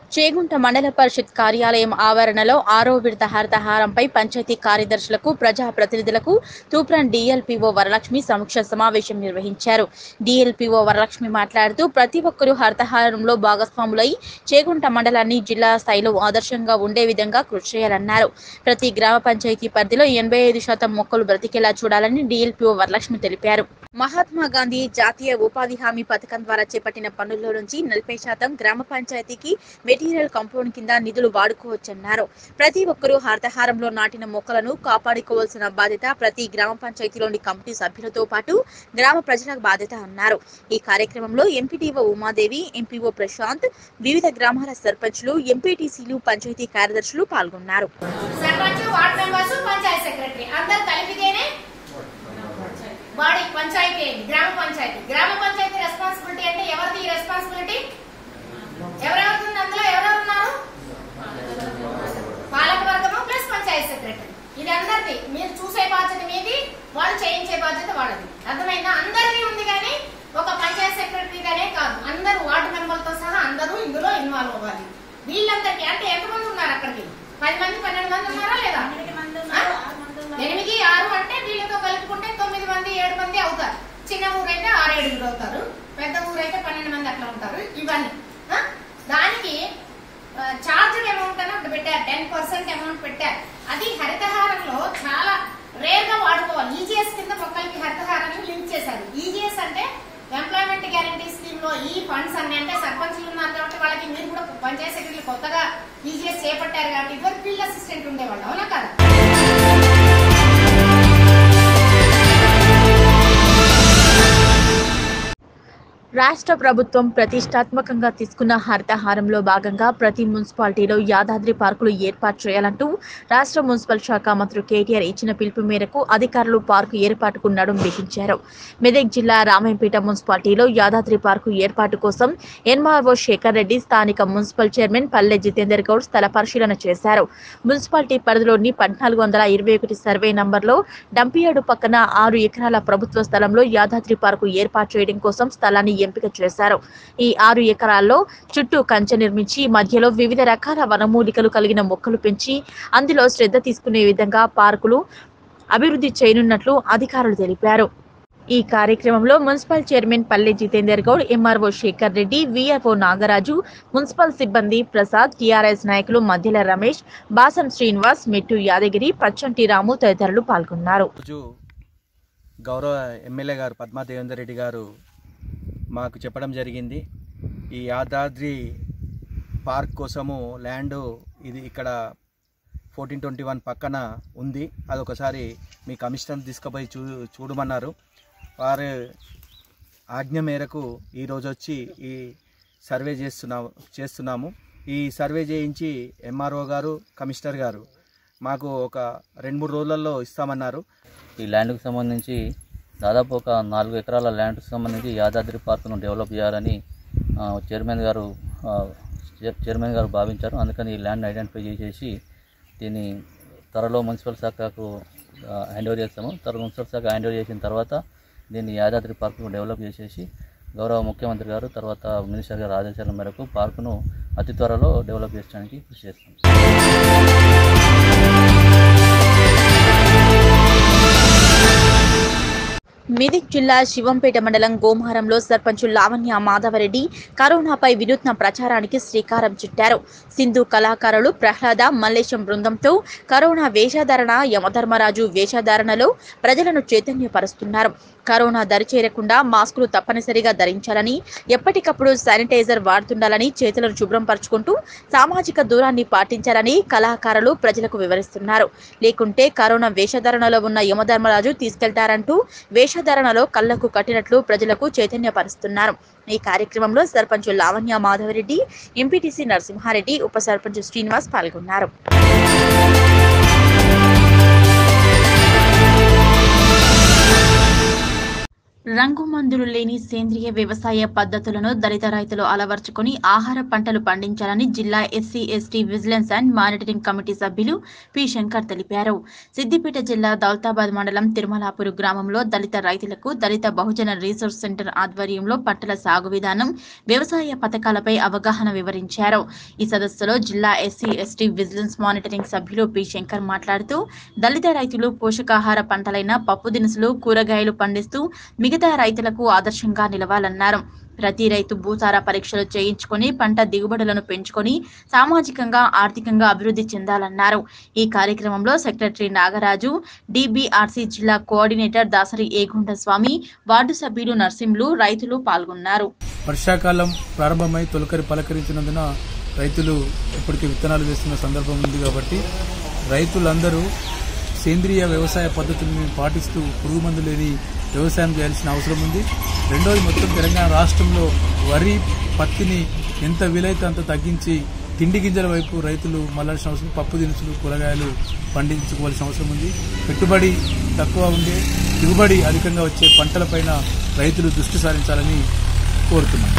చేగుంట మండల పరిషత్ కార్యాలయం ఆవరణలో ఆరో విడత హరితహారంపై పంచాయతీ కార్యదర్శులకు ప్రజా ప్రతినిధులకు తూప్రాన్ డిఎల్పిఓ వరలక్ష్మి సమీక్ష సమావేశం నిర్వహించారు డిఎల్పిఓ వరలక్ష్మి మాట్లాడుతూ ప్రతి ఒక్కరూ హరితహారంలో భాగస్వాములై చేగుంట మండలాన్ని జిల్లా స్థాయిలో ఆదర్శంగా ఉండే విధంగా కృషి చేయాలన్నారు ప్రతి గ్రామ పంచాయతీ పరిధిలో ఎనభై ఐదు శాతం మొక్కలు బ్రతికేలా చూడాలని డిఎల్పిఓ వరలక్ష్మి తెలిపారు మహాత్మా గాంధీ జాతీయ ఉపాధి హామీ పథకం ద్వారా చేపట్టిన పనుల్లో నుంచి నలభై శాతం గ్రామ పంచాయతీకి మెటీరియల్ కంపౌండ్ కింద నిధులు వాడుకోవచ్చన్నారు ప్రతి ఒక్కరూ హరితహారంలో నాటిన మొక్కలను కాపాడుకోవాల్సిన బాధ్యత ప్రతి గ్రామ పంచాయతీలోని కమిటీ సభ్యులతో పాటు గ్రామ ప్రజల బాధ్యత అన్నారు ఈ కార్యక్రమంలో ఎంపీటీఓ ఉమాదేవి ఎంపీఓ ప్రశాంత్ వివిధ గ్రామాల సర్పంచ్లు ఎంపీటీసీలు పంచాయతీ కార్యదర్శులు పాల్గొన్నారు sarpanch ward members panchayat secretary అందరు కలిపితేనే బాడీ పంచాయతీ అయింది గ్రామ పంచాయతీ గ్రామ పంచాయతీ రెస్పాన్సిబిలిటీ అంటే ఎవరిది ఈ రెస్పాన్సిబిలిటీ ఎవరెవరిది అందులో ఎవరెవరు ఉన్నారు పాలక వర్గము ప్లస్ పంచాయత్ సెక్రటరీ ఇది అందరిది మీరు చూసే బాధ్యత మీది వాళ్ళు చేయించే బాధ్యత వాళ్ళది అర్థమైందా అందరిది ఉంది కానీ ఒక పంచాయత్ సెక్రటరీగానే కాదు అందరూ వార్డు మెంబర్లతో సహా అందరూ ఇందులో ఇన్వాల్వ్ అవ్వాలి వీళ్ళందరికీ అంటే ఎంతమంది ఉన్నారు అక్కడికి పది మంది పన్నెండు మంది ఉన్నారా లేదా ఆ? ఎనిమిది ఆరు అంటే వీళ్ళతో కలుపుకుంటే తొమ్మిది మంది ఏడు మంది అవుతారు చిన్న ఊరైతే ఆరు ఏడుగురు అవుతారు పెద్ద ఊరైతే పన్నెండు మంది అట్లా ఉంటారు ఇవన్నీ ఆ? దానికి చార్జ్ అమౌంట్ అని ఒకటి పెట్టారు టెన్ పర్సెంట్ అమౌంట్ పెట్టారు అది హరితహారంలో చాలా రేర్ గా వాడుకోవాలి ఈజీఎస్ కింద మొక్కలకి హరితహారాన్ని లింక్ చేశారు ఈజీఎస్ అంటే ఎంప్లాయ్మెంట్ గ్యారంటీ స్కీమ్ లో ఈ ఫండ్స్ అన్ని అంటే సర్పంచ్లు ఉన్నారు కాబట్టి వాళ్ళకి మీరు కూడా పంచాయత్ సెక్రటరీ కొత్తగా ఈజీఎస్ చేపట్టారు కాబట్టి ఇదివరకు ఫీల్డ్ అసిస్టెంట్ ఉండేవాళ్ళు అవునా కదా రాష్ట్ర ప్రభుత్వం ప్రతిష్టాత్మకంగా తీసుకున్న హరితహారంలో భాగంగా ప్రతి మున్సిపాలిటీలో యాదాద్రి పార్కులు ఏర్పాటు చేయాలంటూ రాష్ట్ర మున్సిపల్ శాఖ మంత్రి కేటీఆర్ ఇచ్చిన పిలుపు మేరకు అధికారులు పార్కు ఏర్పాటుకు నడుం బిగించారు మెదక్ జిల్లా రామాయంపేట మున్సిపాలిటీలో యాదాద్రి పార్కు ఏర్పాటు కోసం ఎన్ఆర్ఓ శేఖర్ రెడ్డి స్థానిక మున్సిపల్ చైర్మన్ పల్లె జితేందర్ గౌడ్ స్థల పరిశీలన చేశారు మున్సిపాలిటీ పరిధిలోని పద్నాలుగు వందల ఇరవై ఒకటి సర్వే నంబర్లో డంపియాడు పక్కన ఆరు ఎకరాల ప్రభుత్వ స్థలంలో యాదాద్రి పార్కు ఏర్పాటు చేయడం కోసం స్థలాన్ని ఎంపిక చేశారు ఈ ఆరు ఎకరాల్లో చుట్టూ కంచె నిర్మించి మధ్యలో వివిధ రకాల వనమూలికలు కలిగిన మొక్కలు పెంచి అందులో శ్రద్ధ తీసుకునే విధంగా పార్కులు అభివృద్ధి చేయనున్నట్లు అధికారులు తెలిపారు ఈ కార్యక్రమంలో municipal chairman Palle Jitender Goud MRO Shekar Reddy VRO Nagaraju municipal సిబ్బంది ప్రసాద్ టీఆర్ఎస్ నాయకులు మధ్యల రమేష్ బాసం శ్రీనివాస్ మెట్టు యాదగిరి పచ్చంటి రాము తదితరులు పాల్గొన్నారు రోజు గౌరవ ఎమ్మెల్యే గారు పద్మా దేవేందర్ రెడ్డి గారు మాకు చెప్పడం జరిగింది ఈ యాదాద్రి పార్క్ కోసము ల్యాండ్ ఇది ఇక్కడ ఫోర్టీన్ ట్వంటీ వన్ పక్కన ఉంది అది ఒకసారి మీ కమిషనర్ తీసుకుపోయి చూ చూడమన్నారు వారు ఆజ్ఞ మేరకు ఈరోజు వచ్చి ఈ సర్వే చేస్తున్నాము చేస్తున్నాము ఈ సర్వే చేయించి ఎంఆర్ఓ గారు కమిషనర్ గారు మాకు ఒక రెండు మూడు రోజులలో ఇస్తామన్నారు ఈ ల్యాండ్కు సంబంధించి దాదాపు ఒక నాలుగు ఎకరాల ల్యాండ్కు సంబంధించి యాదాద్రి పార్కును డెవలప్ చేయాలని ఆ, చైర్మన్ గారు ఆ, చైర్- చైర్మన్ గారు భావించారు అందుకని ఈ ల్యాండ్ ఐడెంటిఫై చేసేసి దీన్ని త్వరలో మున్సిపల్ శాఖకు ఆ, హ్యాండ్ ఓవర్ చేస్తాము త్వరలో మున్సిపల్ శాఖ హ్యాండ్ ఓవర్ చేసిన తర్వాత దీన్ని యాదాద్రి పార్కును డెవలప్ చేసేసి గౌరవ ముఖ్యమంత్రి గారు తర్వాత మినిస్టర్ గారు ఆదేశాల మేరకు పార్కును అతి త్వరలో డెవలప్ చేయడానికి కృషి చేస్తాం మెదక్ జిల్లా శివంపేట మండలం గోమారంలో సర్పంచ్ లావణ్య మాధవరెడ్డి కరోనాపై వినూత్న ప్రచారానికి శ్రీకారం చుట్టారు సింధు కళాకారులు ప్రహ్లాద మల్లేశం బృందంతో కరోనా వేషధారణ యమధర్మరాజు వేషధారణలో ప్రజలను చైతన్యపరుస్తున్నారు కరోనా దరిచేరకుండా మాస్కులు తప్పనిసరిగా ధరించాలని ఎప్పటికప్పుడు శానిటైజర్ వాడుతుండాలని చేతులను శుభ్రం పరుచుకుంటూ సామాజిక దూరాన్ని పాటించాలని కళాకారులు ప్రజలకు వివరిస్తున్నారు లేకుంటే కరోనా వేషధారణలో ఉన్న యమధర్మరాజు తీసుకెళ్తారంటూ వేషధారణలో కళ్లకు కట్టినట్లు ప్రజలకు చైతన్యపరుస్తున్నారు ఈ కార్యక్రమంలో సర్పంచ్ లావణ్య మాధవరెడ్డి ఎంపీటీసీ నరసింహారెడ్డి ఉప సర్పంచ్ శ్రీనివాస్ పాల్గొన్నారు రంగు మందులు లేని సేంద్రియ వ్యవసాయ పద్ధతులను దళిత రైతులు అలవర్చుకొని ఆహార పంటలు పండించాలని జిల్లా SC ST vigilance and monitoring committee సభ్యులు పి శంకర్ తెలిపారు సిద్దిపేట జిల్లా దౌలతాబాద్ మండలం తిరుమలాపూర్ గ్రామంలో దళిత రైతులకు దళిత బహుజన రీసోర్స్ సెంటర్ ఆధ్వర్యంలో పంటల సాగు విధానం వ్యవసాయ పథకాలపై అవగాహన వివరించారు ఈ సదస్సులో జిల్లా ఎస్సీ ఎస్టీ విజిలెన్స్ మానిటరింగ్ సభ్యులు పి శంకర్ మాట్లాడుతూ దళిత రైతులు పోషకాహార పంటలైన పప్పు దినుసులు కూరగాయలు పండిస్తూ మిగతా రైతులకు ఆదర్శంగా నిలవాలన్నారు ప్రతి రైతు భూసార పరీక్షలు చేయించుకొని పంట దిగుబడులను పెంచుకొని సామాజికంగా ఆర్థికంగా అభివృద్ధి చెందాలన్నారు ఈ కార్యక్రమంలో సెక్రటరీ నాగరాజు డిబిఆర్సి జిల్లా కోఆర్డినేటర్ దాసరి ఏగుంట స్వామి వార్డు సభ్యులు నర్సింలు రైతులు పాల్గొన్నారు వర్షాకాలం ప్రారంభమై తొలకరి పలకరించినందున రైతులు ఇప్పటికే విత్తనాలు వేస్తున్న సందర్భం ఉంది కాబట్టి రైతులందరూ సేంద్రియ వ్యవసాయ పద్ధతులను పాటిస్తూ పురుగు మందు లేని వ్యవసాయం చేయాల్సిన అవసరం ఉంది రెండోది మొత్తం తెలంగాణ రాష్ట్రంలో వరి పత్తిని ఎంత వీలైతే అంత తగ్గించి తిండి గింజల వైపు రైతులు మళ్ళాల్సిన అవసరం పప్పు దినుసులు కూరగాయలు పండించుకోవాల్సిన అవసరం ఉంది పెట్టుబడి తక్కువ ఉండే దిగుబడి అధికంగా వచ్చే పంటలపైన రైతులు దృష్టి సారించాలని కోరుతున్నాం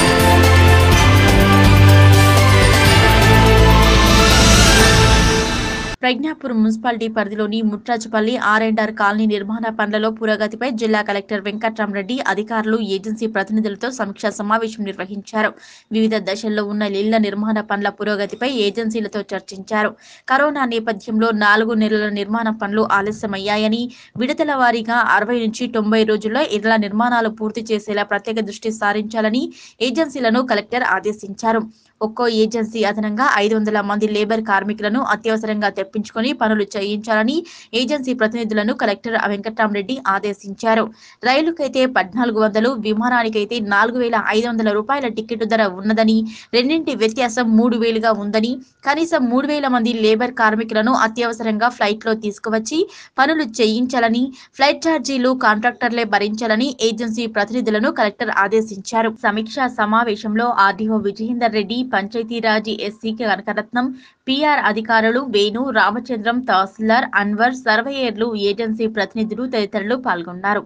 ప్రజ్ఞాపూర్ మున్సిపాలిటీ పరిధిలోని Mutrajpalli R and R colony నిర్మాణ పనులలో పురోగతిపై జిల్లా కలెక్టర్ వెంకట్రామరెడ్డి అధికారులు ఏజెన్సీ ప్రతినిధులతో సమీక్షా సమావేశం నిర్వహించారు వివిధ దశల్లో ఉన్న ఇళ్ల నిర్మాణ పనుల పురోగతిపై ఏజెన్సీలతో చర్చించారు కరోనా నేపథ్యంలో నాలుగు నెలల నిర్మాణ పనులు ఆలస్యమయ్యాయని విడతల వారీగా అరవై నుంచి తొంభై రోజుల్లో ఇళ్ల నిర్మాణాలు పూర్తి చేసేలా ప్రత్యేక దృష్టి సారించాలని ఏజెన్సీలను కలెక్టర్ ఆదేశించారు ఒక్కో ఏజెన్సీ అదనంగా ఐదు వందల మంది లేబర్ కార్మికులను అత్యవసరంగా తెప్పించుకొని పనులు చేయించాలని ఏజెన్సీ ప్రతినిధులను కలెక్టర్ వెంకట్రామరెడ్డి ఆదేశించారు రైలుకైతే పద్నాలుగు వందలు విమానానికైతే నాలుగు వేల ఐదు వందల రూపాయల టికెట్ ధర ఉన్నదని రెండింటి వ్యత్యాసం మూడు వేలుగా ఉందని కనీసం మూడు వేల మంది లేబర్ కార్మికులను అత్యవసరంగా ఫ్లైట్ లో తీసుకువచ్చి పనులు చేయించాలని ఫ్లైట్ ఛార్జీలు కాంట్రాక్టర్లే భరించాలని ఏజెన్సీ ప్రతినిధులను కలెక్టర్ ఆదేశించారు సమీక్షా సమావేశంలో RDO Vijayender Reddy Panchayatiraj SE Kanakaratnam PR అధికారులు వేణు రామచంద్రం తహసీల్దార్ అన్వర్ సర్వేయర్లు ఏజెన్సీ ప్రతినిధులు తదితరులు పాల్గొన్నారు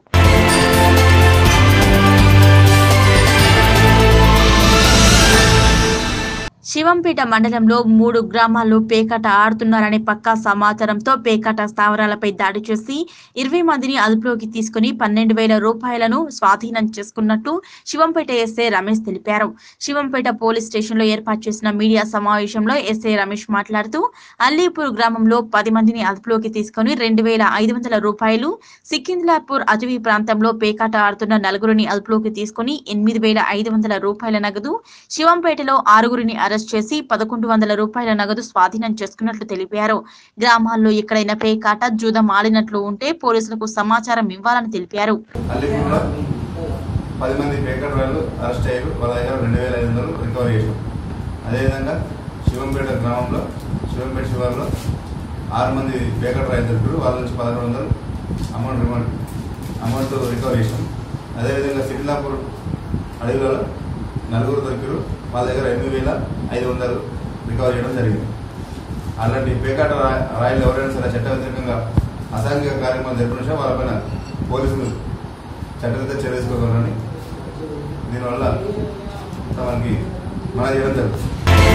శివంపేట మండలంలో మూడు గ్రామాల్లో పేకాట ఆడుతున్నారనే పక్కా సమాచారంతో పేకాట స్థావరాలపై దాడి చేసి ఇరవై మందిని అదుపులోకి తీసుకుని పన్నెండు వేల రూపాయలను స్వాధీనం చేసుకున్నట్టు శివంపేట ఎస్ఐ రమేష్ తెలిపారు శివంపేట పోలీస్ స్టేషన్లో ఏర్పాటు చేసిన మీడియా సమావేశంలో ఎస్ఐ రమేష్ మాట్లాడుతూ అల్లీపూర్ గ్రామంలో పది మందిని అదుపులోకి తీసుకుని రెండు వేల ఐదు వందల రూపాయలు సికింద్లాపూర్ అటవీ ప్రాంతంలో పేకాట ఆడుతున్న నలుగురిని అదుపులోకి తీసుకుని ఎనిమిది వేల ఐదు వందల రూపాయల నగదు శివంపేటలో ఆరుగురిని అరెస్ట్ చేసి పదకొండు వందల రూపాయల నగదు స్వాధీనం చేసుకున్నట్లు తెలిపారు గ్రామాల్లో ఎక్కడైనా పేకాట జూదం ఆడినట్లు ఉంటే పోలీసులకు సమాచారం ఇవ్వాలని తెలిపారు అల్లిపూర్లో పది మంది పేకర్ వాళ్ళు అరెస్ట్ అయ్యారు వాళ్ళ దగ్గర రెండు వేల ఐదు వందలు రికవర్ చేసాం అదేవిధంగా శివంపేట గ్రామంలో శివంపేట శివార్లో ఆరు మంది పేకర్ రైతు దొరికారు వాళ్ళ నుంచి పదకొండు వందలు అమౌంట్ రిమాండ్ అమౌంట్ రికవర్ చేసాం అదేవిధంగా సికింద్లాపూర్ అడవిలో నలుగురు దొరికారు వాళ్ళ దగ్గర ఎనిమిది వేల ఐదు వందలు రికవర్ చేయడం జరిగింది అలాంటి పేకాట రా- రాయలు ఎవరైనా సరే చట్ట వ్యతిరేకంగా అసాంఘిక కార్యక్రమాలు జరిపిన వాళ్ళపైన పోలీసులు చట్టరీత్యా చర్య తీసుకోగలరని దీనివల్ల మనకి మన చేయడం జరుగుతుంది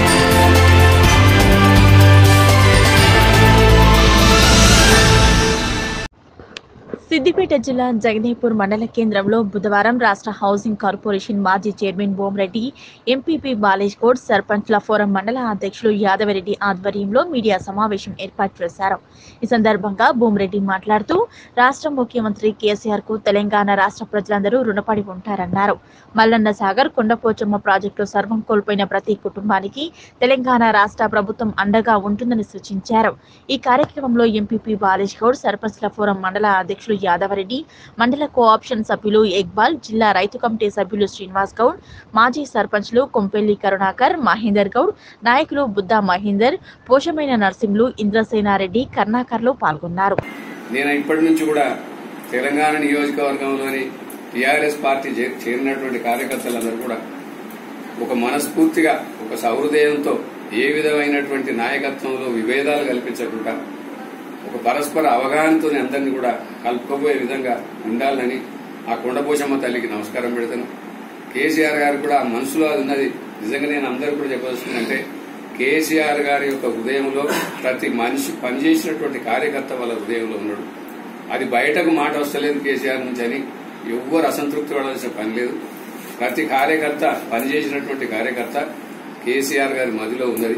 సిద్దిపేట జిల్లా జగదేపూర్ మండల కేంద్రంలో బుధవారం రాష్ట్ర హౌసింగ్ కార్పొరేషన్ మాజీ చైర్మన్ బోమరెడ్డి ఎంపీపీ బాలేజ్ గౌడ్ సర్పంచ్ల ఫోరం మండల అధ్యక్షులు యాదవరెడ్డి ఆధ్వర్యంలో మీడియా సమావేశం ఏర్పాటు చేశారు ఈ సందర్భంగా బోమరెడ్డి మాట్లాడుతూ రాష్ట్ర ముఖ్యమంత్రి కేసీఆర్ కు తెలంగాణ రాష్ట్ర ప్రజలందరూ రుణపడి ఉంటారన్నారు మల్లన్న సాగర్ కొండపోచమ్మ ప్రాజెక్టులో సర్వం కోల్పోయిన ప్రతి కుటుంబానికి తెలంగాణ రాష్ట్ర ప్రభుత్వం అండగా ఉంటుందని సూచించారు ఈ కార్యక్రమంలో ఎంపీపీ బాలేజ్ గౌడ్ సర్పంచ్ల ఫోరం మండల అధ్యక్షులు యాదవరెడ్డి మండల కోఆప్షన్ సభ్యులు ఇక్బాల్ జిల్లా రైతు కమిటీ సభ్యులు శ్రీనివాస్ గౌడ్ మాజీ సర్పంచ్లు కొంపెల్లి కరుణాకర్ మహేందర్ గౌడ్ నాయకులు బుద్ధా మహేందర్ పోషమైన నర్సింహులు ఇంద్రసేనారెడ్డి కర్ణాకర్లు పాల్గొన్నారు నేను ఇప్పటి నుంచి కూడా తెలంగాణ నియోజకవర్గంలోని టీఆర్ఎస్ పార్టీ చే- చేరినటువంటి కార్యకర్తలందరూ కూడా ఒక మనస్ఫూర్తిగా ఒక సహృదయంతో ఏ విధమైనటువంటి నాయకత్వంలో విభేదాలు కల్పించకుండా ఒక పరస్పర అవగాహనతో అందరినీ కూడా కలుపుకోబోయే విధంగా ఉండాలని ఆ కొండపోషమ్మ తల్లికి నమస్కారం పెడతాను కేసీఆర్ గారు కూడా ఆ మనసులో అది ఉన్నది నిజంగా నేను అందరూ కూడా చెప్పవలసిందంటే కేసీఆర్ గారి యొక్క హృదయంలో ప్రతి మనిషి పనిచేసినటువంటి కార్యకర్త వాళ్ళ హృదయంలో ఉన్నాడు అది బయటకు మాట వస్తలేదు కేసీఆర్ నుంచి అని ఎవ్వరు అసంతృప్తి పడాల్సిన పని లేదు ప్రతి కార్యకర్త పనిచేసినటువంటి కార్యకర్త కేసీఆర్ గారి మదిలో ఉన్నది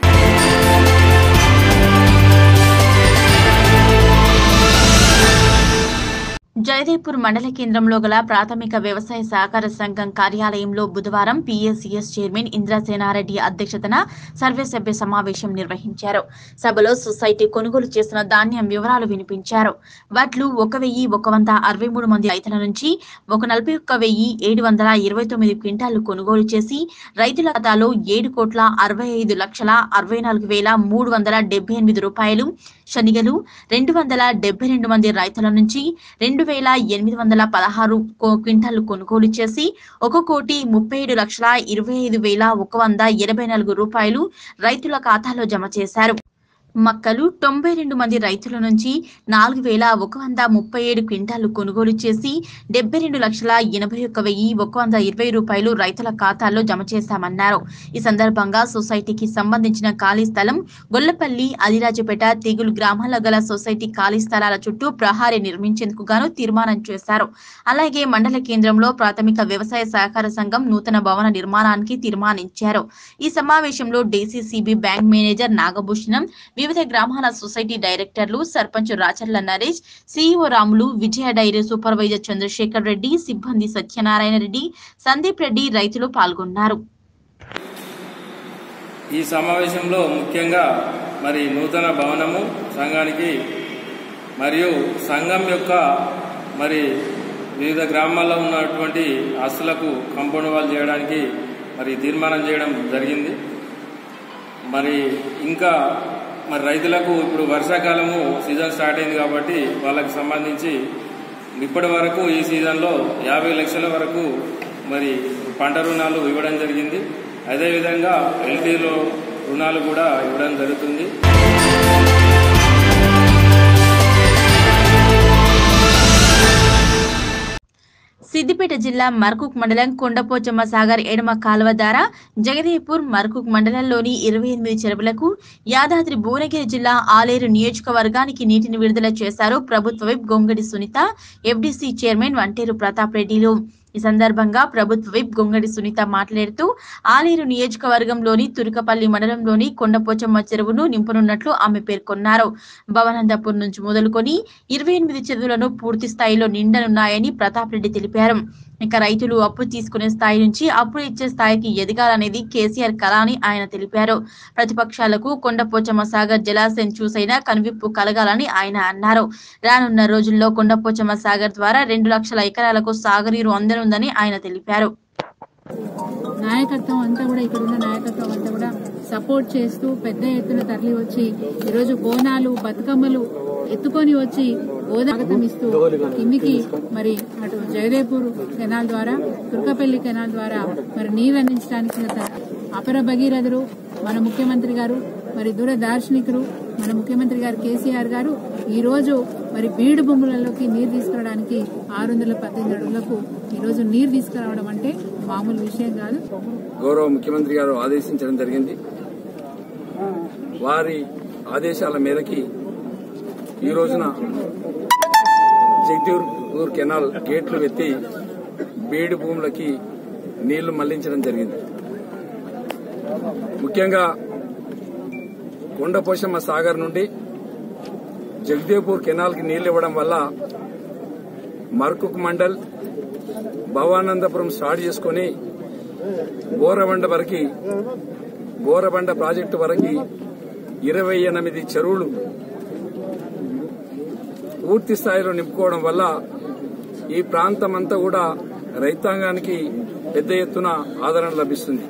జయదేవ్పూర్ మండల కేంద్రంలో గల ప్రాథమిక వ్యవసాయ సహకార సంఘం కార్యాలయంలో బుధవారం పీఎస్సీఎస్ చైర్మన్ ఇంద్రసేనారెడ్డి అధ్యక్షతన సర్వసభ్య సమావేశం నిర్వహించారు సభలో సొసైటీ కొనుగోలు చేసిన ధాన్యం వివరాలు వినిపించారు వడ్లు ఒక వెయ్యి ఒక వంద అరవై మూడు మంది రైతుల నుంచి ఒక నలభై ఒక్క వెయ్యి ఏడు వందల ఇరవై తొమ్మిది క్వింటాలు కొనుగోలు చేసి రైతుల ఖాతాలో ఏడు కోట్ల అరవై ఐదు లక్షల అరవై నాలుగు వేల మూడు వందల డెబ్బై ఎనిమిది రూపాయలు శనిగలు రెండు వందల డెబ్బై రెండు మంది రైతుల నుంచి రెండు వేల ఎనిమిది వందల పదహారు కో- క్వింటాలు కొనుగోలు చేసి ఒక కోటి ముప్పై ఏడు లక్షల ఇరవై ఐదు వేల ఒక వంద ఎనభై నాలుగు రూపాయలు రైతుల ఖాతాలో జమ చేశారు మక్కలు తొంభై రెండు మంది రైతుల నుంచి నాలుగు వేల ఒక వంద ముప్పై ఏడు క్వింటాలు కొనుగోలు చేసి డెబ్బై రెండు లక్షల ఎనభై ఒక్క వెయ్యి ఒక వంద ఇరవై రూపాయలు రైతుల ఖాతాల్లో జమ చేశామన్నారు ఈ సందర్భంగా సొసైటీకి సంబంధించిన ఖాళీ స్థలం గొల్లపల్లి ఆదిరాజపేట తెగులు గ్రామాల గల సొసైటీ ఖాళీ స్థలాల చుట్టూ ప్రహారీ నిర్మించేందుకు గాను తీర్మానం చేశారు అలాగే మండల కేంద్రంలో ప్రాథమిక వ్యవసాయ సహకార సంఘం నూతన భవన నిర్మాణానికి తీర్మానించారు ఈ సమావేశంలో డీసీసీబీ బ్యాంక్ మేనేజర్ నాగభూషణం వివిధ గ్రామాల సొసైటీ డైరెక్టర్లు sarpanch Racharla Naresh CEO Ramulu Vijaya dairy supervisor Chandrasekhar Reddy సిబ్బంది సత్యనారాయణ రెడ్డి సందీప్ రెడ్డి రైతులు పాల్గొన్నారు ఈ సమావేశంలో ముఖ్యంగా మరి నూతన భవనము సంఘానికి మరియు సంఘం యొక్క మరి వివిధ గ్రామాల్లో ఉన్నటువంటి ఆస్తులకు కంపౌండ్ వాల్ చేయడానికి మరి తీర్మానం చేయడం జరిగింది మరి ఇంకా మరి రైతులకు ఇప్పుడు వర్షాకాలము సీజన్ స్టార్ట్ అయింది కాబట్టి వాళ్ళకి సంబంధించి ఇప్పటి వరకు ఈ సీజన్లో యాభై లక్షల వరకు మరి పంట రుణాలు ఇవ్వడం జరిగింది అదేవిధంగా ఎల్టీలో రుణాలు కూడా ఇవ్వడం జరుగుతుంది సిద్దిపేట జిల్లా మర్కుక్ మండలం కొండపోచమ్మ సాగర్ ఎడమ కాలువ ద్వారా జగదేపూర్ మర్కుక్ మండలంలోని ఇరవై ఎనిమిది చెరువులకు యాదాద్రి భువనగిరి జిల్లా ఆలేరు నియోజకవర్గానికి నీటిని విడుదల చేశారు ప్రభుత్వ whip Gongadi Sunitha FDC chairman Vanteru Pratap రెడ్డిలు ఈ సందర్భంగా ప్రభుత్వ విప్ గొంగడి సునీత మాట్లాడుతూ ఆలేరు నియోజకవర్గంలోని తురుకపల్లి మండలంలోని కొండపోచమ్మ చెరువును నింపనున్నట్లు ఆమె పేర్కొన్నారు భవనందపూర్ నుంచి మొదలుకొని ఇరవై ఎనిమిది చెరువులను పూర్తి స్థాయిలో నిండనున్నాయని ప్రతాప్ రెడ్డి తెలిపారు ఇక రైతులు అప్పు తీసుకునే స్థాయి నుంచి అప్పులు ఇచ్చే స్థాయికి ఎదగాలనేది కేసీఆర్ కళ అని ఆయన తెలిపారు ప్రతిపక్షాలకు కొండపోచమ్మ సాగర్ జలాశయం చూసైనా కనువిప్పు కలగాలని ఆయన అన్నారు రానున్న రోజుల్లో కొండపోచమ్మ సాగర్ ద్వారా రెండు లక్షల ఎకరాలకు సాగునీరు అందనుందని ఆయన తెలిపారు నాయకత్వం అంతా కూడా ఇక్కడ ఉన్న నాయకత్వం అంతా కూడా సపోర్ట్ చేస్తూ పెద్ద ఎత్తున తరలి వచ్చి ఈరోజు బోనాలు బతుకమ్మలు ఎత్తుకొని వచ్చి గోదాగతం ఇస్తూ కిందికి మరి అటు జయదేపూర్ కెనాల్ ద్వారా తుర్కపల్లి కెనాల్ ద్వారా మరి నీరు అందించడానికి అపర భగీరథుడు మన ముఖ్యమంత్రి గారు మరి దూరదార్శనికులు మన ముఖ్యమంత్రి గారు కేసీఆర్ గారు ఈ రోజు మరి బీడు భూములలోకి నీరు తీసుకురావడానికి ఆరు వందల పద్దెనిమిది అడుగులకు ఈ రోజు నీరు తీసుకురావడం అంటే మామూలు విషయం కాదు గౌరవ ముఖ్యమంత్రి గారు ఆదేశించడం జరిగింది వారి ఆదేశాల మేరకి ఈ రోజున జగదూర్ కెనాల్ గేట్లు ఎత్తి బీడు భూములకి నీళ్లు మళ్లించడం జరిగింది ముఖ్యంగా కొండపోషమ్మ సాగర్ నుండి జగదేపూర్ కెనాల్కి నీళ్లు ఇవ్వడం వల్ల మర్కుక్ మండల్ భవానందపురం స్టార్ట్ చేసుకుని బోరబండ వరకు బోరబండ ప్రాజెక్టు వరకు ఇరవై ఎనిమిది చెరువులు పూర్తి స్థాయిలో నింపుకోవడం వల్ల ఈ ప్రాంతం అంతా కూడా రైతాంగానికి పెద్ద ఎత్తున ఆదరణ లభిస్తుంది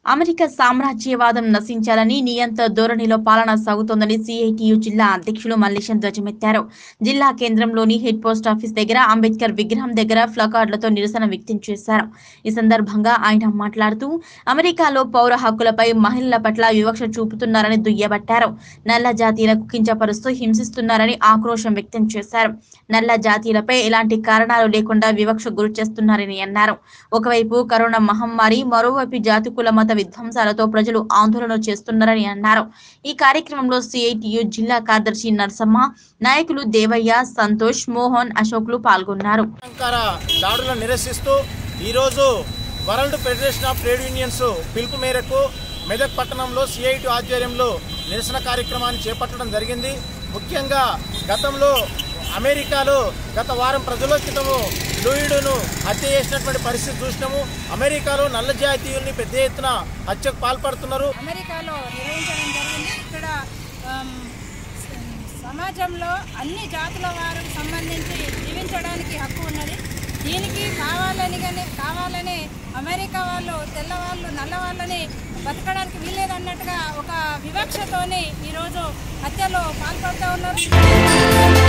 అమెరికా సామ్రాజ్యవాదం నశించాలని నియంత ధోరణిలో పాలన సాగుతోందని సిఐటియు జిల్లా అధ్యక్షులు మల్లేశం ధ్వజమెత్తారు జిల్లా కేంద్రంలోని హెడ్ పోస్ట్ ఆఫీస్ దగ్గర అంబేద్కర్ విగ్రహం దగ్గర ప్లకార్డులతో నిరసన వ్యక్తం చేశారు ఈ సందర్భంగా ఆయన మాట్లాడుతూ అమెరికాలో పౌర హక్కులపై మహిళల పట్ల వివక్ష చూపుతున్నారని దుయ్యబట్టారు నల్ల జాతీయులకు కించపరుస్తూ హింసిస్తున్నారని ఆక్రోశం వ్యక్తం చేశారు నల్ల జాతీయులపై ఎలాంటి కారణాలు లేకుండా వివక్ష గురి చేస్తున్నారని అన్నారు ఒకవైపు కరోనా మహమ్మారి మరోవైపు జాతి కుల మత విధ్వంసాలతో ప్రజలు ఆందోళన చేస్తున్నారని అన్నారు ఈ కార్యక్రమంలో సిఐటియు జిల్లా కార్యదర్శి నరసమ్మ నాయకులు దేవయ్య సంతోష్ మోహన్ అశోక్లు పాల్గొన్నారు అలంకార దాడులను నిరసిస్తూ ఈరోజు world federation of trade unions పిలుపు మేరకు మెదక్ పట్టణంలో సిఐటి ఆధ్వర్యంలో నిరసన కార్యక్రమాన్ని చేపట్టడం జరిగింది ముఖ్యంగా గతంలో అమెరికాలో గత వారం ప్రజల క్రితము లూయిడును హత్య చేసినటువంటి పరిస్థితి చూసినాము అమెరికాలో నల్ల జాతీయుల్ని పెద్ద ఎత్తున హత్యకు పాల్పడుతున్నారు అమెరికాలో నిర్వహించడం జరిగింది ఇక్కడ ఆమ్, సమాజంలో అన్ని జాతుల వారికి సంబంధించి జీవించడానికి హక్కు ఉన్నది దీనికి కావాలని కానీ కావాలని అమెరికా వాళ్ళు తెల్లవాళ్ళు నల్లవాళ్ళని బతకడానికి వీల్లేదన్నట్టుగా ఒక వివక్షతోని ఈరోజు హత్యలో పాల్పడుతూ ఉన్నారు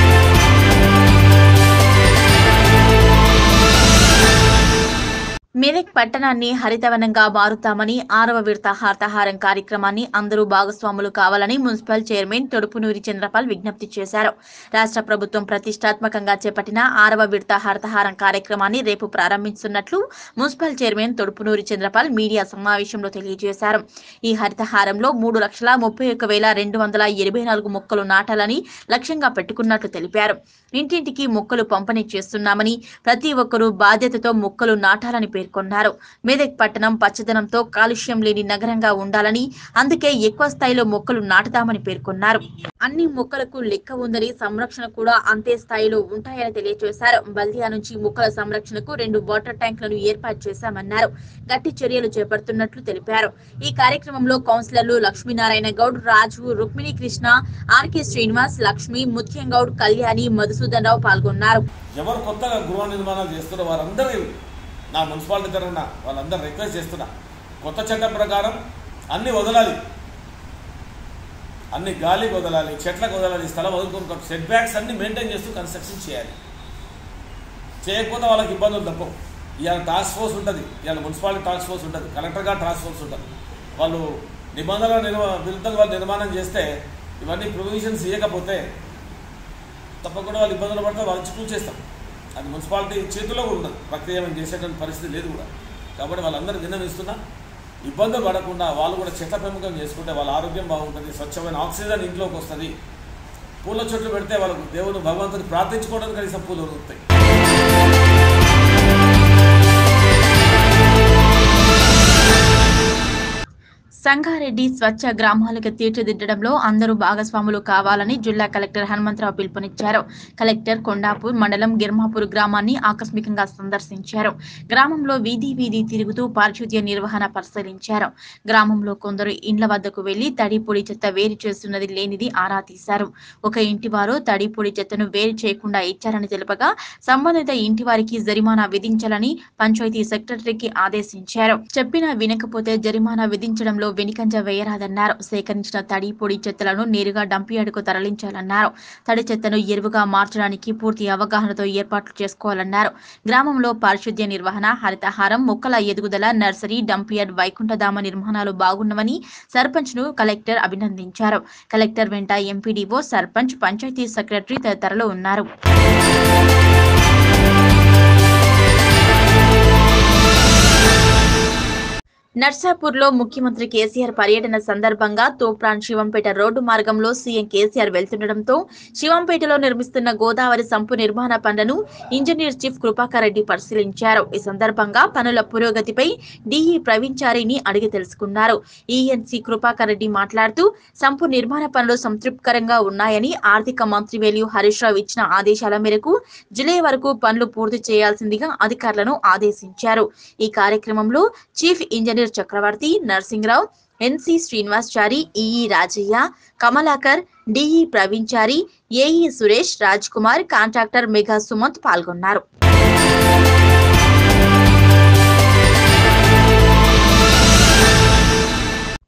మెదక్ పట్టణాన్ని హరితవనంగా మారుతామని ఆరవ విడత హార్తహారం కార్యక్రమాన్ని అందరూ భాగస్వాములు కావాలని మున్సిపల్ చైర్మన్ తొడుపునూరి చంద్రపాల్ విజ్ఞప్తి చేశారు రాష్ట్ర ప్రభుత్వం ప్రతిష్టాత్మకంగా చేపట్టిన ఆరవ విడత హార్తహారం కార్యక్రమాన్ని రేపు ప్రారంభిస్తున్నట్లు municipal chairman Thodupunuri Chandrapal media సమావేశంలో తెలియజేశారు ఈ హరితహారంలో మూడు లక్షల ముప్పై ఒక్క వేల రెండు వందల ఎనభై నాలుగు మొక్కలు నాటాలని లక్ష్యంగా పెట్టుకున్నట్లు తెలిపారు ఇంటింటికి మొక్కలు పంపిణీ చేస్తున్నామని ప్రతి ఒక్కరూ బాధ్యతతో మొక్కలు నాటాలని పేర్కొన్నారు మెదక్ పట్టణం పచ్చదనంతో కాలుష్యం లేని నగరంగా ఉండాలని అందుకే ఎక్కువ స్థాయిలో మొక్కలు నాటుదామని పేర్కొన్నారు అన్ని మొక్కలకు లెక్క ఉందని సంరక్షణ కూడా అంతే స్థాయిలో ఉంటాయని తెలియజేశారు బల్దియా నుంచి మొక్కల సంరక్షణకు రెండు వాటర్ ట్యాంకులను ఏర్పాటు చేశామన్నారు గట్టి చర్యలు చేపడుతున్నట్లు తెలిపారు ఈ కార్యక్రమంలో కౌన్సిలర్లు లక్ష్మీనారాయణ గౌడ్ రాజు రుక్మిణి కృష్ణ ఆర్కే శ్రీనివాస్ లక్ష్మి ముత్యం గౌడ్ కళ్యాణి మధుసూదన్ రావు పాల్గొన్నారు ఎవరు కొత్తగా గృహ నిర్మాణాలు చేస్తున్నారో వారందరూ నా మున్సిపాలిటీ తరఫున వాళ్ళందరూ రిక్వెస్ట్ చేస్తున్నా కొత్త చట్టం ప్రకారం అన్ని వదలాలి అన్ని గాలికి వదలాలి చెట్లకు వదలాలి స్థలం వదులుకుని సెట్ బ్యాక్స్ అన్ని మెయింటైన్ చేస్తూ కన్స్ట్రక్షన్ చేయాలి చేయకపోతే వాళ్ళకి ఇబ్బందులు తప్పవు ఇవాళ టాస్క్ ఫోర్స్ ఉంటుంది ఇవాళ మున్సిపాలిటీ టాస్క్ ఫోర్స్ ఉంటుంది కలెక్టర్ గారు టాస్క్ ఫోర్స్ ఉంటుంది వాళ్ళు నిబంధనల నిర్మా విరుద్ధంగా వాళ్ళు నిర్మాణం చేస్తే ఇవన్నీ ప్రొవిజన్స్ ఇవ్వకపోతే తప్పకుండా వాళ్ళు ఇబ్బందులు పడితే వాళ్ళు చూస్ చేస్తాం అది మున్సిపాలిటీ చేతిలో కూడా ఉండదు ప్రక్రియ ఏమైనా చేసేటువంటి పరిస్థితి లేదు కూడా కాబట్టి వాళ్ళందరూ విన్నవిస్తున్నా ఇబ్బందులు పడకుండా వాళ్ళు కూడా చెట్ల పెంపకం చేసుకుంటే వాళ్ళ ఆరోగ్యం బాగుంటుంది స్వచ్ఛమైన ఆక్సిజన్ ఇంట్లోకి వస్తుంది పూల చెట్లు పెడితే వాళ్ళకు దేవుని భగవంతుని ప్రార్థించుకోవడానికి కనీసం పూలు దొరుకుతాయి సంగారెడ్డి స్వచ్ఛ గ్రామాలకు తీర్చిదిద్దడంలో అందరూ భాగస్వాములు కావాలని జిల్లా కలెక్టర్ హనుమంతరావు పిలుపునిచ్చారు కలెక్టర్ కొండాపూర్ మండలం గిర్మాపూర్ గ్రామాన్ని ఆకస్మికంగా సందర్శించారు గ్రామంలో వీధి వీధి తిరుగుతూ పారిశుద్ధ్య నిర్వహణ పరిశీలించారు గ్రామంలో కొందరు ఇండ్ల వద్దకు వెళ్లి తడి పొడి చెత్త వేరు చేస్తున్నది లేనిది ఆరా తీశారు ఒక ఇంటి వారు తడి పొడి చెత్తను వేరు చేయకుండా ఇచ్చారని తెలుపగా సంబంధిత ఇంటి వారికి జరిమానా విధించాలని పంచాయతీ సెక్రటరీకి ఆదేశించారు చెప్పినా వినకపోతే జరిమానా విధించడంలో వెనుకంజ వేయరాదన్నారు సేకరించిన తడి పొడి చెత్తలను నేరుగా డంపియార్డుకు తరలించాలన్నారు తడి చెత్తను ఎరువుగా మార్చడానికి పూర్తి అవగాహనతో ఏర్పాట్లు చేసుకోవాలన్నారు గ్రామంలో పారిశుద్ధ్య నిర్వహణ హరితహారం మొక్కల ఎదుగుదల నర్సరీ డంపియార్డ్ వైకుంఠధామ నిర్మాణాలు బాగున్నవని సర్పంచ్ ను కలెక్టర్ అభినందించారు కలెక్టర్ వెంట ఎంపీడీఓ సర్పంచ్ పంచాయతీ సెక్రటరీ తదితరులు ఉన్నారు నర్సాపూర్లో ముఖ్యమంత్రి కేసీఆర్ పర్యటన సందర్భంగా తూప్రాన్ శివంపేట రోడ్డు మార్గంలో సీఎం కేసీఆర్ వెళ్తుండటంతో శివంపేటలో నిర్మిస్తున్న గోదావరి సంపు నిర్మాణ పనులను ఇంజనీర్ చీఫ్ కృపాకర్ రెడ్డి పరిశీలించారు ఈ సందర్భంగా పనుల పురోగతిపై డిఈ ప్రవీణ్ చారిని అడిగి తెలుసుకున్నారు ఈఎన్సీ కృపాకర్ రెడ్డి మాట్లాడుతూ సంపు నిర్మాణ పనులు సంతృప్తికరంగా ఉన్నాయని ఆర్థిక మంత్రి వేలియు హరీష్ రావు ఇచ్చిన ఆదేశాల మేరకు జులై వరకు పనులు పూర్తి చేయాల్సిందిగా అధికారులను ఆదేశించారు ఈ కార్యక్రమంలో chief engineer Chakravarthi Narsingrao ENC Srinivaschari EE Rajaiah Kamalakar DE Praveen Chari AE Suresh Raj Kumar contractor Mega Sumanth పాల్గొన్నారు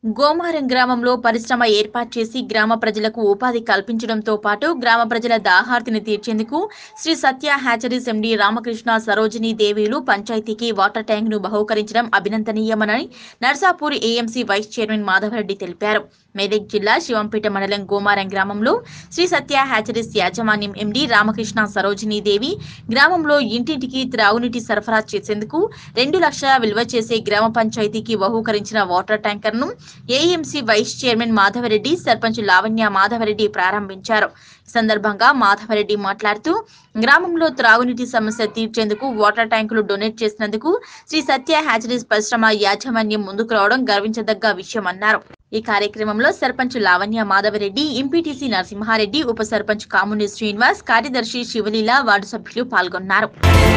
గోమారం గ్రామంలో పరిశ్రమ ఏర్పాటు చేసి గ్రామ ప్రజలకు ఉపాధి కల్పించడంతో పాటు గ్రామ ప్రజల దాహార్తిని తీర్చేందుకు శ్రీ సత్య హ్యాచరీస్ ఎండి రామకృష్ణ సరోజిని దేవీలు పంచాయతీకి వాటర్ ట్యాంక్ ను బహూకరించడం అభినందనీయమని Narsapur AMC vice chairman Madhavareddy తెలిపారు మెదక్ జిల్లా శివంపేట మండలం గోమారం గ్రామంలో శ్రీ సత్య హ్యాచరీస్ యాజమాన్యం ఎండి రామకృష్ణ సరోజిని దేవి గ్రామంలో ఇంటింటికి త్రాగునీటి సరఫరా చేసేందుకు రెండు లక్షల విలువ చేసే గ్రామ పంచాయతీకి బహూకరించిన వాటర్ ట్యాంకర్ ను AMC vice chairman Madhavareddy sarpanch Lavanya Madhavareddy ప్రారంభించారు ఈ సందర్భంగా మాధవరెడ్డి మాట్లాడుతూ గ్రామంలో త్రాగునీటి సమస్య తీర్చేందుకు వాటర్ ట్యాంకులు డొనేట్ చేసినందుకు శ్రీ సత్య హ్యాచరీస్ పరిశ్రమ యాజమాన్యం ముందుకు రావడం గర్వించదగ్గ విషయమన్నారు ఈ కార్యక్రమంలో సర్పంచ్ లావణ్య మాధవరెడ్డి ఎంపీటీసీ నరసింహారెడ్డి ఉప సర్పంచ్ కాముని శ్రీనివాస్ కార్యదర్శి శివలీల వార్డు సభ్యులు పాల్గొన్నారు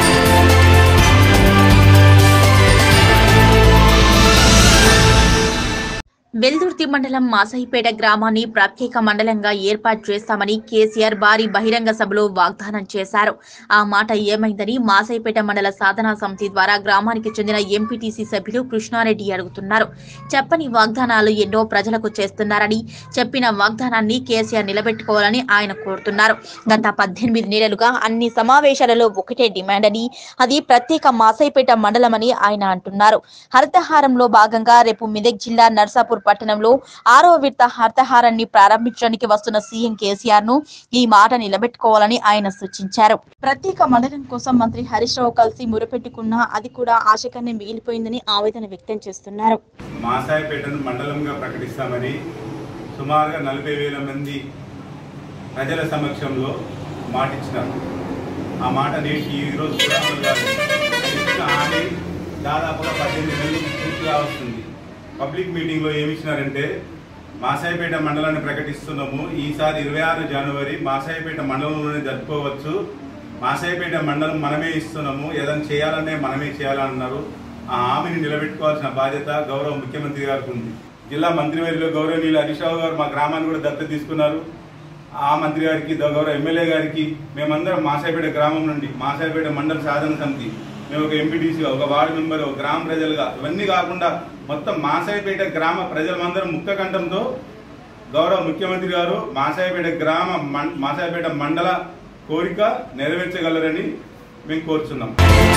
వెల్దుర్తి మండలం మాసహిపేట గ్రామాన్ని ప్రత్యేక మండలంగా ఏర్పాటు చేస్తామని కేసీఆర్ భారీ బహిరంగ సభలో వాగ్దానం చేశారు ఆ మాట ఏమైందని మాసహిపేట మండల సాధనా సమితి ద్వారా గ్రామానికి చెందిన ఎంపీటీసీ సభ్యులు కృష్ణారెడ్డి అడుగుతున్నారు చెప్పని వాగ్దానాలు ఎన్నో ప్రజలకు చేస్తున్నారని చెప్పిన వాగ్దానాన్ని కేసీఆర్ నిలబెట్టుకోవాలని ఆయన కోరుతున్నారు గత పద్దెనిమిది నెలలుగా అన్ని సమావేశాలలో ఒకటే డిమాండ్ అని అది ప్రత్యేక మాసైపేట మండలమని ఆయన అంటున్నారు హరితహారంలో భాగంగా రేపు మెదక్ జిల్లా నర్సాపూర్ పట్టణంలో ఆరవ విడత హరితహారాన్ని ప్రారంభించడానికి వస్తున్న సీఎం కేసీఆర్ ను ఈ మాట నిలబెట్టుకోవాలని ఆయన సూచించారు ప్రత్యేక మండలం కోసం మంత్రి హరీష్ రావు కలిసి మురపెట్టుకున్నా అది కూడా ఆశకన్నే మిగిలిపోయిందని ఆవేదన వ్యక్తం చేస్తున్నారు మాసాయపేటను మండలంగా ప్రకటిస్తామని సుమారుగా నలభై వేల మంది ప్రజల సమక్షంలో మాటిచ్చినారు ఆ మాట నేటి ఈరోజు కూడా అమలు కాలేదు. ఇచ్చిన హామీ దాదాపుగా పద్దెనిమిది నెలలు పూర్తిగా వస్తుంది పబ్లిక్ మీటింగ్లో ఏమి ఇచ్చినారంటే మాసాయిపేట మండలాన్ని ప్రకటిస్తున్నాము ఈసారి ఇరవై ఆరు జనవరి మాసాయిపేట మండలంలోనే జరుపుకోవచ్చు మాసాయిపేట మండలం మనమే ఇస్తున్నాము ఏదైనా చేయాలనే మనమే చేయాలన్నారు ఆ హామీని నిలబెట్టుకోవాల్సిన బాధ్యత గౌరవ ముఖ్యమంత్రి గారికి ఉంది జిల్లా మంత్రివర్యులు గౌరవనీయులు హరీష్ రావు గారు మా గ్రామాన్ని కూడా దత్తత తీసుకున్నారు ఆ మంత్రి గారికి ద- గౌరవ ఎమ్మెల్యే గారికి మేమందరం మాసాయిపేట గ్రామం నుండి మాసాయిపేట మండల సాధన సమితి మేము ఒక ఎంపీటీసీగా ఒక వార్డు మెంబర్ ఒక గ్రామ ప్రజలుగా ఇవన్నీ కాకుండా మొత్తం మాసాయిపేట గ్రామ ప్రజలందరం ముక్త కంఠంతో గౌరవ ముఖ్యమంత్రి గారు మాసాయిపేట గ్రామ మం- మాసాయిపేట మండల కోరిక నెరవేర్చగలరని మేము కోరుచున్నాం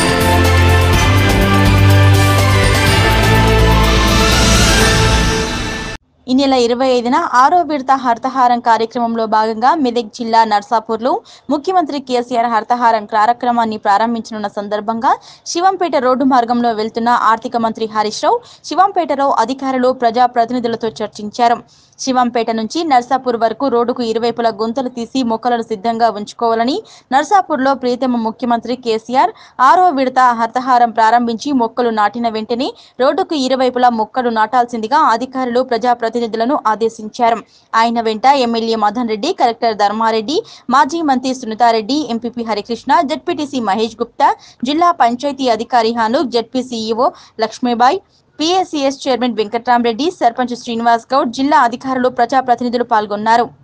ఈ నెల ఇరవై ఐదున ఆరో విడత హర్తహారం కార్యక్రమంలో భాగంగా మెదక్ జిల్లా నర్సాపూర్లో ముఖ్యమంత్రి కేసీఆర్ హర్తహారం కార్యక్రమాన్ని ప్రారంభించనున్న సందర్భంగా శివంపేట రోడ్డు మార్గంలో వెళ్తున్న ఆర్థిక మంత్రి హరీష్ రావు శివంపేటలో అధికారులు ప్రజాప్రతినిధులతో చర్చించారు శివంపేట నుంచి నర్సాపూర్ వరకు రోడ్డుకు ఇరువైపులా గుంతలు తీసి మొక్కలను సిద్ధంగా ఉంచుకోవాలని నర్సాపూర్లో ప్రీతమ ముఖ్యమంత్రి కేసీఆర్ ఆరో విడత హర్తహారం ప్రారంభించి మొక్కలు నాటిన వెంటనే రోడ్డుకు ఇరువైపులా మొక్కలు నాటాల్సిందిగా అధికారులు ప్రజాప్రతినిధులను ఆదేశించారు ఆయన వెంట ఎమ్మెల్యే మదన్ రెడ్డి కలెక్టర్ ధర్మారెడ్డి మాజీ మంత్రి సునీతారెడ్డి ఎంపీపీ హరికృష్ణ జడ్పీటీసీ మహేష్ గుప్తా జిల్లా పంచాయతీ అధికారి Hanuk ZP CEO Lakshmibai PSCS chairman Venkatramareddy sarpanch Srinivas Goud జిల్లా అధికారులు ప్రజాప్రతినిధులు పాల్గొన్నారు